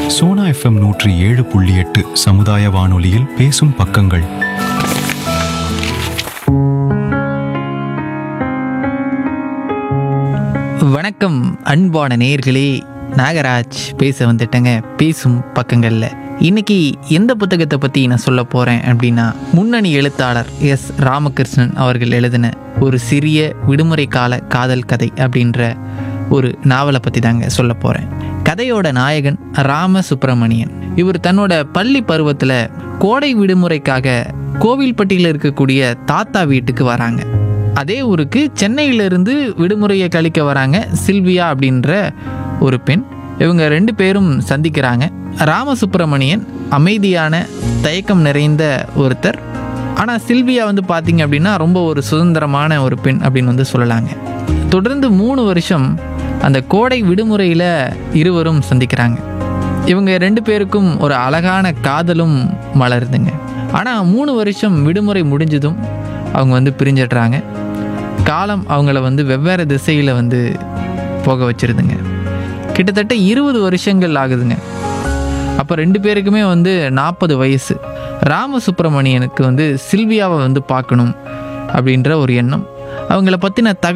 Sona FM நூற்றி ஏழு புள்ளி எட்டு சமுதாய வானொலியில் பேசும் பக்கங்கள் வணக்கம் அன்பான நேயர்களே நாகராஜ் பேச வந்துட்டேங்க பேசும் பக்கங்களில் இன்னைக்கு எந்த புத்தகத்தை பற்றி நான் சொல்ல போகிறேன் அப்படின்னா முன்னணி எழுத்தாளர் எஸ் ராமகிருஷ்ணன் அவர்கள் எழுதின ஒரு சிறிய விடுமுறை கால காதல் கதை அப்படின்ற ஒரு நாவலை பற்றி தாங்க சொல்ல போகிறேன் கதையோட நாயகன் ராம சுப்பிரமணியன் இவர் தன்னோட பள்ளி பருவத்தில் கோடை விடுமுறைக்காக கோவில்பட்டியில் இருக்கக்கூடிய தாத்தா வீட்டுக்கு வராங்க அதே ஊருக்கு சென்னையிலிருந்து விடுமுறையை கழிக்க வராங்க சில்வியா அப்படின்ற ஒரு பெண் இவங்க ரெண்டு பேரும் சந்திக்கிறாங்க ராமசுப்பிரமணியன் அமைதியான தயக்கம் நிறைந்த ஒருத்தர் ஆனால் சில்வியா வந்து பார்த்தீங்க அப்படின்னா ரொம்ப ஒரு சுதந்திரமான ஒரு பெண் அப்படின்னு வந்து சொல்லலாங்க தொடர்ந்து மூணு வருஷம் அந்த கோடை விடுமுறையில் இருவரும் சந்திக்கிறாங்க இவங்க ரெண்டு பேருக்கும் ஒரு அழகான காதலும் மலருதுங்க ஆனால் மூணு வருஷம் விடுமுறை முடிஞ்சதும் அவங்க வந்து பிரிஞ்சிடுறாங்க காலம் அவங்கள வந்து வெவ்வேறு திசையில் வந்து போக வச்சிருதுங்க கிட்டத்தட்ட இருபது வருஷங்கள் ஆகுதுங்க அப்போ ரெண்டு பேருக்குமே வந்து நாற்பது வயசு ராமசுப்பிரமணியனுக்கு வந்து சில்வியாவை வந்து பார்க்கணும் அப்படின்ற ஒரு எண்ணம் அவங்கள பற்றின தகவல்